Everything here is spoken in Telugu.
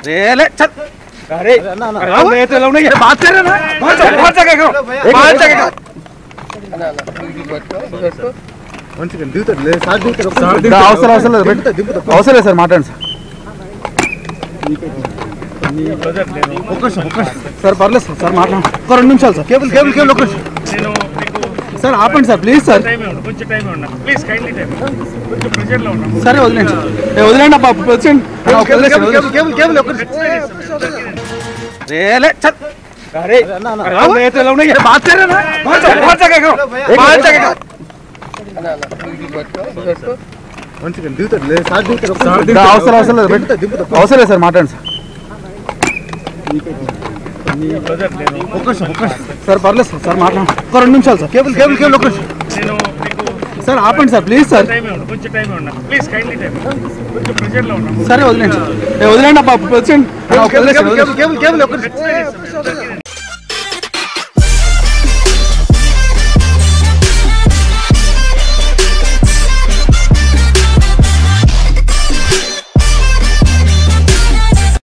अरे ले चल अरे अरे मैं तो लौंडा ये बात कर रहा ना बात कर बात कर करो बात कर అవసరం అవసరం లేదు పెట్టు. అవసరం లేదు సార్ మాట్లాడండి సార్ సార్ పర్లేదు సార్ సార్ మాట్లాడండి ఒక రెండు నిమిషాలు సార్ కేబుల్ కేబుల్ కేబుల్ ఒక నిమిషం. నేను మీకు సార్ ఆపండి సార్ ప్లీజ్ సార్ టైం ఇవ్వండి కొంచెం టైం ఇవ్వండి ప్లీజ్ కైండ్లీ టైం కొంచెం ప్రెషర్లో ఉన్నాం సరే వదిలేండి సార్ ఏ, వదిలేండి అబ్బా వచ్చేయండి अरे ले चल अरे अरे मैं तो लौंडा ये बात कर रहा ना बात कर बात कर करो बात कर करो అవసరం అవసరం లేదు పెట్టు. అవసరం లేదు సార్ మాట్లాడండి సార్ సార్ పర్లేదు సార్ సార్ మాట్లాడండి ఒక రెండు నిమిషాలు సార్ కేబుల్ కేబుల్ కేబుల్ ఒక నిమిషం. నేను మీకు సార్ ఆపండి సార్ ప్లీజ్ సార్ టైం ఇవ్వండి కొంచెం టైం ఇవ్వండి ప్లీజ్ కైండ్లీ టైం కొంచెం ప్రెషర్లో ఉన్నాం సరే వదిలేండి సార్ ఏ, వదిలేండి అబ్బా వచ్చేయండి వదిలేసి- వదిలేసి-